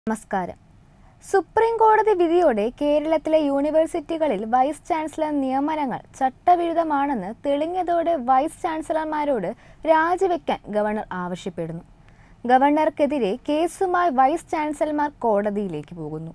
നമസ്കാരം സുപ്രീം കോടതി വിധിയോടെ കേരളത്തിലെ യൂണിവേഴ്സിറ്റികളിൽ വൈസ് ചാൻസലർ നിയമനങ്ങൾ ചട്ടവിരുദ്ധമാണെന്ന് തെളിഞ്ഞതോടെ വൈസ് ചാൻസലർമാരോട് രാജിവെക്കാൻ ഗവർണർ ആവശ്യപ്പെടുന്നു ഗവർണർക്കെതിരെ കേസുമായി വൈസ് ചാൻസലർമാർ കോടതിയിലേക്ക് പോകുന്നു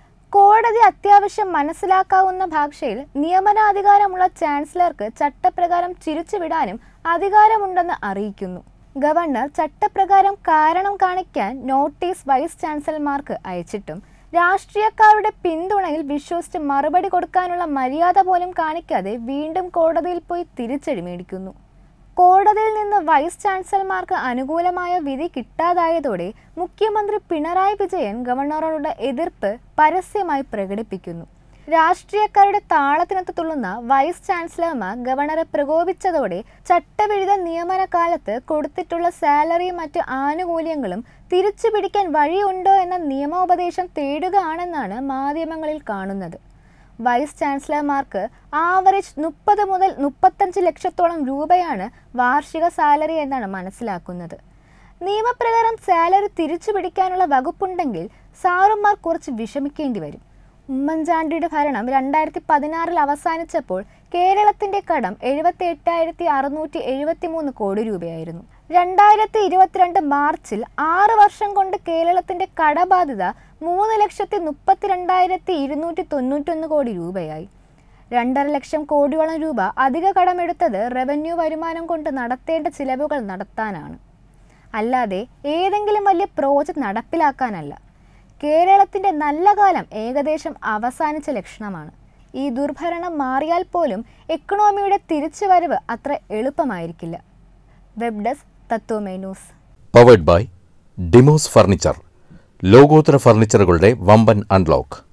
കോടതി അത്യാവശ്യം മനസ്സിലാക്കാവുന്ന ഭാഷയിൽ നിയമനാധികാരമുള്ള ചാൻസലർക്ക് ചട്ടപ്രകാരം ചിരിച്ചുവിടാനും അധികാരമുണ്ടെന്ന് അറിയിക്കുന്നു ഗവർണർ ചട്ടപ്രകാരം കാരണം കാണിക്കാൻ നോട്ടീസ് വൈസ് ചാൻസലർമാർക്ക് അയച്ചിട്ടും രാഷ്ട്രീയക്കാരുടെ പിന്തുണയിൽ വിശ്വസിച്ച് മറുപടി കൊടുക്കാനുള്ള മര്യാദ പോലും കാണിക്കാതെ വീണ്ടും കോടതിയിൽ പോയി തിരിച്ചടി മേടിക്കുന്നു കോടതിയിൽ നിന്ന് വൈസ് ചാൻസലർമാർക്ക് അനുകൂലമായ വിധി കിട്ടാതായതോടെ മുഖ്യമന്ത്രി പിണറായി വിജയൻ ഗവർണറോടുള്ള എതിർപ്പ് പരസ്യമായി പ്രകടിപ്പിക്കുന്നു രാഷ്ട്രീയക്കാരുടെ താളത്തിനൊത്ത് തുള്ളുന്ന വൈസ് ചാൻസലർമാർ ഗവർണറെ പ്രകോപിച്ചതോടെ ചട്ടവിരുദ്ധ നിയമന കാലത്ത് കൊടുത്തിട്ടുള്ള സാലറിയും മറ്റ് ആനുകൂല്യങ്ങളും തിരിച്ചു പിടിക്കാൻ വഴിയുണ്ടോ എന്ന നിയമോപദേശം തേടുകയാണെന്നാണ് മാധ്യമങ്ങളിൽ കാണുന്നത് വൈസ് ചാൻസലർമാർക്ക് ആവറേജ് മുപ്പത് മുതൽ മുപ്പത്തഞ്ച് ലക്ഷത്തോളം രൂപയാണ് വാർഷിക സാലറി എന്നാണ് മനസ്സിലാക്കുന്നത് നിയമപ്രകാരം സാലറി തിരിച്ചു പിടിക്കാനുള്ള വകുപ്പുണ്ടെങ്കിൽ സാറുമാർ കുറച്ച് വിഷമിക്കേണ്ടി വരും ഉമ്മൻചാണ്ടിയുടെ ഭരണം രണ്ടായിരത്തി പതിനാറിൽ അവസാനിച്ചപ്പോൾ കേരളത്തിന്റെ കടം എഴുപത്തി എട്ടായിരത്തി അറുന്നൂറ്റി എഴുപത്തി മൂന്ന് കോടി രൂപയായിരുന്നു രണ്ടായിരത്തി ഇരുപത്തിരണ്ട് മാർച്ചിൽ ആറ് വർഷം കൊണ്ട് കേരളത്തിന്റെ കടബാധ്യത മൂന്ന് ലക്ഷത്തി മുപ്പത്തിരണ്ടായിരത്തി ഇരുന്നൂറ്റി തൊണ്ണൂറ്റൊന്ന് കോടി രൂപയായി രണ്ടര ലക്ഷം കോടിയോളം രൂപ അധിക കടമെടുത്തത് റവന്യൂ വരുമാനം കൊണ്ട് നടത്തേണ്ട ചിലവുകൾ നടത്താനാണ് അല്ലാതെ ഏതെങ്കിലും വലിയ പ്രോജക്റ്റ് നടപ്പിലാക്കാനല്ല കേരളത്തിന്റെ നല്ല കാലം ഏകദേശം അവസാനിച്ച ലക്ഷണമാണ് ഈ ദുർഭരണം മാറിയാൽ പോലും എക്കണോമിയുടെ തിരിച്ചുവരവ് അത്ര എളുപ്പമായിരിക്കില്ല വെബ് ഡെസ്ക് തത്വമേ news powered by Demos furniture ലോകോത്തര ഫർണിച്ചറുകളുടെ വമ്പൻ അൺലോക്ക്